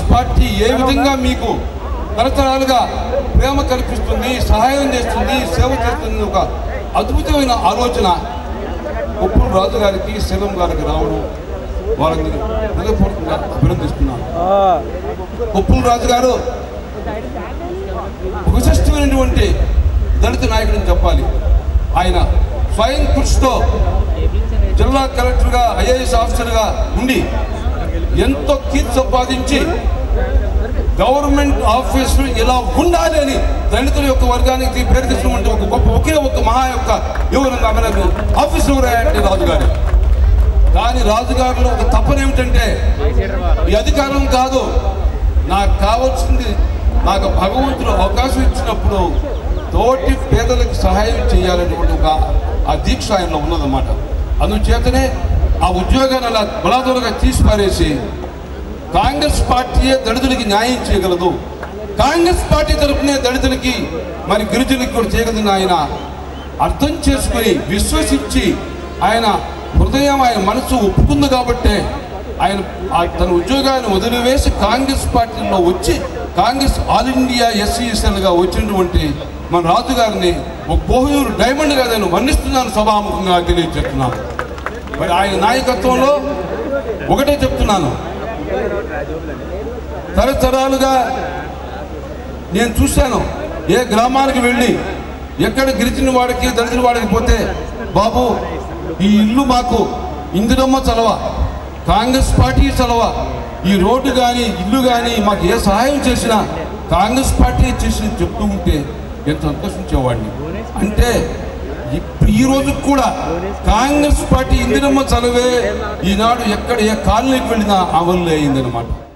party ఏ విధంగా మీకు తరతరాలుగా ప్రేమ కల్పిస్తుంది సహాయం చేస్తుంది సేవ చేస్తుంది ఒక అద్భుతమైన ఆలోచన ఉప్పుడు రాజు గారికి శివం గారికి రావడం వారిని హృదయపూర్వకంగా అభినందిస్తున్నాను ఉప్పుల రాజు గారు ఒక విశిష్టమైనటువంటి దళిత నాయకుడిని చెప్పాలి ఆయన స్వయం కృషితో జిల్లా కలెక్టర్గా ఐఏఎస్ ఆఫీసర్గా ఉండి ఎంతో కీర్తి సంపాదించి గవర్నమెంట్ ఆఫీసులు ఇలా ఉండాలి అని దళితుల యొక్క వర్గానికి పేరు తెచ్చినటువంటి ఒక గొప్ప ఒకే ఒక మహా యొక్క యువరంగా మనకు ఆఫీసులు ఉన్నాయంటే రాజుగారు కానీ రాజుగారిలో ఒక తపన ఏమిటంటే ఈ అధికారం కాదు నాకు కావాల్సింది నాకు భగవంతుడు అవకాశం ఇచ్చినప్పుడు తోటి పేదలకు సహాయం చేయాలనేటువంటి ఒక ఆ దీక్ష ఆయనలో ఉన్నదన్నమాట అందుచేతనే ఆ ఉద్యోగాన్ని అలా బలాదూరంగా తీసి పారేసి కాంగ్రెస్ పార్టీయే దళితులకి న్యాయం చేయగలదు కాంగ్రెస్ పార్టీ తరపునే దళితులకి మరి గిరిజనులకి కూడా చేయగలదని ఆయన అర్థం చేసుకుని విశ్వసించి ఆయన హృదయం ఆయన మనసు ఒప్పుకుంది కాబట్టే ఆయన ఆ తన ఉద్యోగాన్ని వదిలివేసి కాంగ్రెస్ పార్టీలో వచ్చి కాంగ్రెస్ ఆల్ ఇండియా ఎస్సీఎస్ఎల్గా వచ్చినటువంటి మన రాజుగారిని ఒక కోహినూరు డైమండ్గా నేను వర్ణిస్తున్నాను సభాముఖంగా తెలియజేస్తున్నాను మరి ఆయన నాయకత్వంలో ఒకటే చెప్తున్నాను తరతరాలుగా నేను చూశాను ఏ గ్రామానికి వెళ్ళి ఎక్కడ గిరిజన వాడికి దళితుల వాడికి పోతే బాబు ఈ ఇల్లు మాకు ఇందిరమ్మ చలవ కాంగ్రెస్ పార్టీ చలవ ఈ రోడ్డు కానీ ఇల్లు కానీ మాకు ఏ సహాయం చేసినా కాంగ్రెస్ పార్టీ చేసి చెప్తూ ఉంటే నేను సంతోషించేవాడిని అంటే ఇప్పుడు ఈ రోజు కూడా కాంగ్రెస్ పార్టీ ఇందిరమ్మ చలవే ఈనాడు ఎక్కడ ఏ కాలనీకి వెళ్ళినా అమలు అయిందనమాట